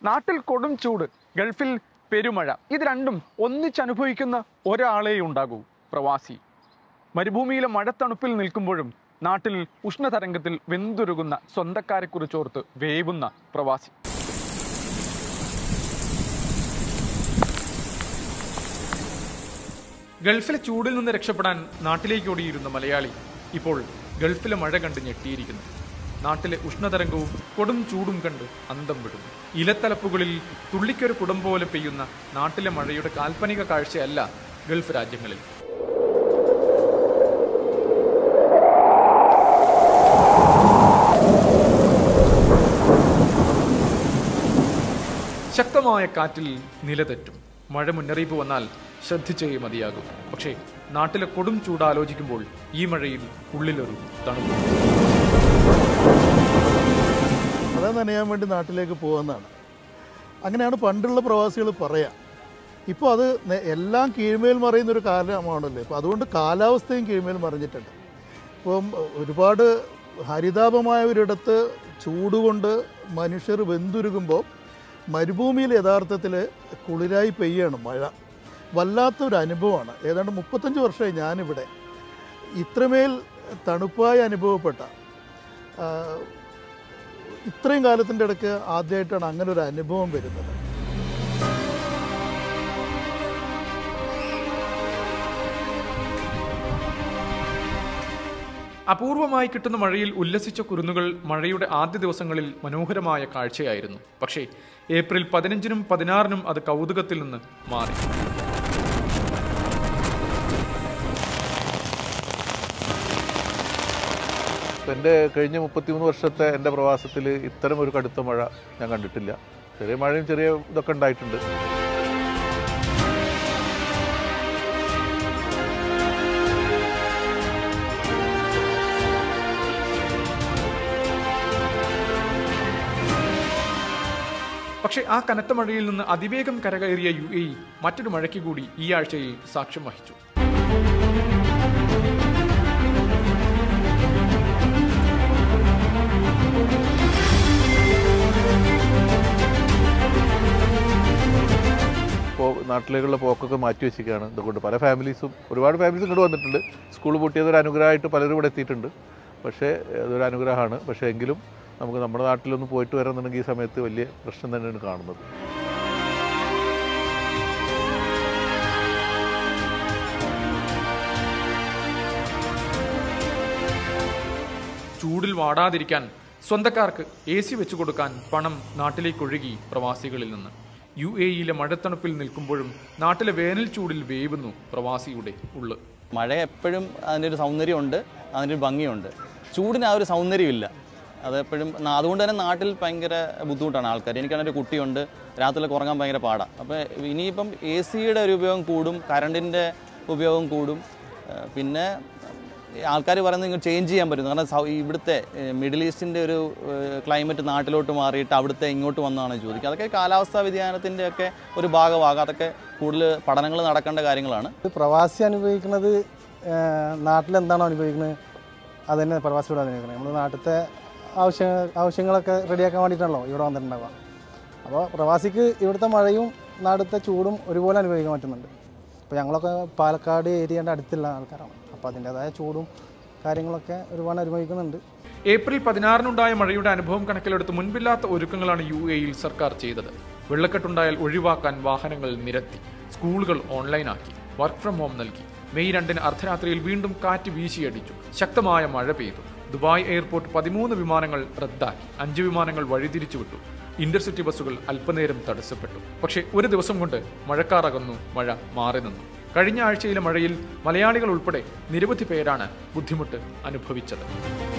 നാട്ടിൽ കൊടും ചൂട് ഗൾഫിൽ പെരുമഴ ഇത് രണ്ടും ഒന്നിച്ചനുഭവിക്കുന്ന ഒരാളേ ഉണ്ടാകൂ പ്രവാസി മരുഭൂമിയിലെ മഴത്തണുപ്പിൽ നിൽക്കുമ്പോഴും നാട്ടിൽ ഉഷ്ണതരംഗത്തിൽ വെന്തുരുകുന്ന സ്വന്തക്കാരെക്കുറിച്ചോർത്ത് വേവുന്ന പ്രവാസി ഗൾഫിലെ ചൂടിൽ നിന്ന് രക്ഷപ്പെടാൻ നാട്ടിലേക്ക് ഓടിയിരുന്ന മലയാളി ഇപ്പോൾ ഗൾഫിലെ മഴ കണ്ട് ഞെട്ടിയിരിക്കുന്നു നാട്ടിലെ ഉഷ്ണതരംഗവും കൊടും ചൂടും കണ്ട് അന്തം വിടുന്നു ഇലത്തലപ്പുകളിൽ തുള്ളിക്കൊരു കുടം പോലെ പെയ്യുന്ന നാട്ടിലെ മഴയുടെ കാൽപ്പനിക കാഴ്ചയല്ല ഗൾഫ് രാജ്യങ്ങളിൽ ശക്തമായ കാറ്റിൽ നിലതെറ്റും മഴ മുന്നറിയിപ്പ് വന്നാൽ ശ്രദ്ധിച്ചേ മതിയാകും പക്ഷേ നാട്ടിലെ കൊടും ചൂട് ആലോചിക്കുമ്പോൾ ഈ മഴയിൽ ഉള്ളിലൊരു തണുപ്പ് മഴ നനയാൻ വേണ്ടി നാട്ടിലേക്ക് പോകുന്നതാണ് അങ്ങനെയാണ് പണ്ടുള്ള പ്രവാസികൾ പറയാം ഇപ്പോൾ അത് നെ- എല്ലാം കീഴ്മേൽ മറിയുന്ന ഒരു കാലമാണല്ലോ ഇപ്പോൾ അതുകൊണ്ട് കാലാവസ്ഥയും കീഴ്മേൽ മറിഞ്ഞിട്ടുണ്ട് ഇപ്പം ഒരുപാട് ഹരിതാപമായ ഒരിടത്ത് ചൂടുകൊണ്ട് മനുഷ്യർ വെന്തുരുകുമ്പോൾ മരുഭൂമിയിൽ യഥാർത്ഥത്തിൽ കുളിരായി പെയ്യാണ് മഴ വല്ലാത്തൊരു അനുഭവമാണ് ഏതാണ്ട് മുപ്പത്തഞ്ച് വർഷമായി ഞാനിവിടെ ഇത്രമേൽ തണുപ്പായി അനുഭവപ്പെട്ട ആ, ഇത്രയും കാലത്തിൻ്റെ ഇടയ്ക്ക് ആദ്യമായിട്ടാണ് അങ്ങനെ ഒരു അനുഭവം വരുന്നത് അപൂർവമായി കിട്ടുന്ന മഴയിൽ ഉല്ലസിച്ച കുരുന്നുകൾ മഴയുടെ ആദ്യ ദിവസങ്ങളിൽ മനോഹരമായ കാഴ്ചയായിരുന്നു പക്ഷേ ഏപ്രിൽ പതിനഞ്ചിനും പതിനാറിനും അത് കൗതുകത്തിൽ നിന്ന് മാറി എൻ്റെ കഴിഞ്ഞ മുപ്പത്തിമൂന്ന് വർഷത്തെ എൻ്റെ പ്രവാസത്തിൽ ഇത്തരം ഒരു കടുത്ത മഴ ഞാൻ കണ്ടിട്ടില്ല ചെറിയ മഴയും ചെറിയ ഇതൊക്കെ ഉണ്ടായിട്ടുണ്ട് പക്ഷേ ആ കനത്ത മഴയിൽ നിന്ന് അതിവേഗം കരകയറിയ യു എ ഇ മറ്റൊരു മഴയ്ക്ക് കൂടി ഈ ആഴ്ചയിൽ സാക്ഷ്യം വഹിച്ചു ഇപ്പോൾ നാട്ടിലേക്കുള്ള പോക്കൊക്കെ മാറ്റി വെച്ചിരിക്കുകയാണ് ഇതുകൊണ്ട് പല ഫാമിലീസും ഒരുപാട് ഫാമിലീസ് ഇങ്ങോട്ട് വന്നിട്ടുണ്ട് സ്കൂൾ പൂട്ടിയത് ഒരു അനുഗ്രഹമായിട്ട് പലരും ഇവിടെ എത്തിയിട്ടുണ്ട് പക്ഷേ അതൊരു അനുഗ്രഹമാണ് പക്ഷേ എങ്കിലും നമുക്ക് നമ്മുടെ നാട്ടിലൊന്ന് പോയിട്ട് വരാമെന്നുണ്ടെങ്കിൽ ഈ സമയത്ത് വലിയ പ്രശ്നം തന്നെയാണ് കാണുന്നത് ചൂടിൽ വാടാതിരിക്കാൻ സ്വന്തക്കാർക്ക് എ സി വെച്ചു കൊടുക്കാൻ പണം നാട്ടിലേക്ക് ഒഴുകി പ്രവാസികളിൽ നിന്ന് യു എ ഇയിലെ മഴത്തണുപ്പിൽ നിൽക്കുമ്പോഴും നാട്ടിലെ വേനൽ ചൂടിൽ വേവുന്നു പ്രവാസിയുടെ ഉള്ള് മഴ എപ്പോഴും അതിൻ്റെ ഒരു സൗന്ദര്യമുണ്ട് അതിൻ്റെ ഒരു ഭംഗിയുണ്ട് ചൂടിന് ആ ഒരു സൗന്ദര്യമില്ല അതെപ്പോഴും നാ- അതുകൊണ്ട് തന്നെ നാട്ടിൽ ഭയങ്കര ബുദ്ധിമുട്ടാണ് ആൾക്കാർ എനിക്കാണെങ്കിൽ ഒരു കുട്ടിയുണ്ട് രാത്രിയിലൊക്കെ ഉറങ്ങാൻ ഭയങ്കര പാടാണ് അപ്പോൾ ഇനിയിപ്പം എ സിയുടെ ഒരു ഉപയോഗം കൂടും കറണ്ടിൻ്റെ ഉപയോഗം കൂടും ഏഹ് പിന്നെ ആൾക്കാർ പറയുന്നത് ഇങ്ങനെ ചേഞ്ച് ചെയ്യാൻ പറ്റും കാരണം സൗ ഇവിടുത്തെ ഏഹ് മിഡിൽ ഈസ്റ്റിൻ്റെ ഒരു ഏഹ് ക്ലൈമറ്റ് നാട്ടിലോട്ട് മാറിയിട്ട് അവിടുത്തെ ഇങ്ങോട്ട് വന്നാണ് ചോദിക്കുക അതൊക്കെ കാലാവസ്ഥാ വ്യതിയാനത്തിൻ്റെ ഒക്കെ ഒരു ഭാഗമാകും അതൊക്കെ കൂടുതൽ പഠനങ്ങൾ നടക്കേണ്ട കാര്യങ്ങളാണ് ഇത് പ്രവാസി അനുഭവിക്കുന്നത് നാട്ടിലെന്താണോ അനുഭവിക്കുന്നത് അത് തന്നെ പ്രവാസിയോട് അനുഭവിക്കുന്നത് നമ്മൾ നാട്ടിലത്തെ ആവശ്യ ആവശ്യങ്ങളൊക്കെ റെഡിയാക്കാൻ വേണ്ടിയിട്ടാണല്ലോ ഇവിടെ വന്നിട്ടുണ്ടാവുക അപ്പോൾ പ്രവാസിക്ക് ഇവിടുത്തെ മഴയും നാടുത്തെ ചൂടും ഒരുപോലെ അനുഭവിക്കാൻ പറ്റുന്നുണ്ട് അപ്പോൾ ഞങ്ങളൊക്കെ പാലക്കാട് ഏരിയയുടെ അടുത്തുള്ള ആൾക്കാരാണ് അപ്പോൾ അതിൻ്റേതായ ചൂടും കാര്യങ്ങളൊക്കെ ഒരുപാട് അനുഭവിക്കുന്നുണ്ട് ഏപ്രിൽ പതിനാറിനുണ്ടായ മഴയുടെ അനുഭവം കണക്കിലെടുത്ത് മുൻപില്ലാത്ത ഒരുക്കങ്ങളാണ് യു എയിൽ സർക്കാർ ചെയ്തത് വെള്ളക്കെട്ടുണ്ടായാൽ ഒഴിവാക്കാൻ വാഹനങ്ങൾ നിരത്തി സ്കൂളുകൾ ഓൺലൈനാക്കി വർക്ക് ഫ്രം ഹോം നൽകി മെയ് രണ്ടിന് അർദ്ധരാത്രിയിൽ വീണ്ടും കാറ്റ് വീശിയടിച്ചു ശക്തമായ മഴ പെയ്തു ദുബായ് എയർപോർട്ട് പതിമൂന്ന് വിമാനങ്ങൾ റദ്ദാക്കി അഞ്ച് വിമാനങ്ങൾ വഴിതിരിച്ചു വിട്ടു ഇന്റർസിറ്റി ബസ്സുകൾ അല്പനേരം തടസ്സപ്പെട്ടു പക്ഷേ ഒരു ദിവസം കൊണ്ട് മഴക്കാർ അകന്നു മഴ മാറി നിന്നു കഴിഞ്ഞ ആഴ്ചയിലെ മഴയിൽ മലയാളികൾ ഉൾപ്പെടെ നിരവധി പേരാണ് ബുദ്ധിമുട്ട് അനുഭവിച്ചത്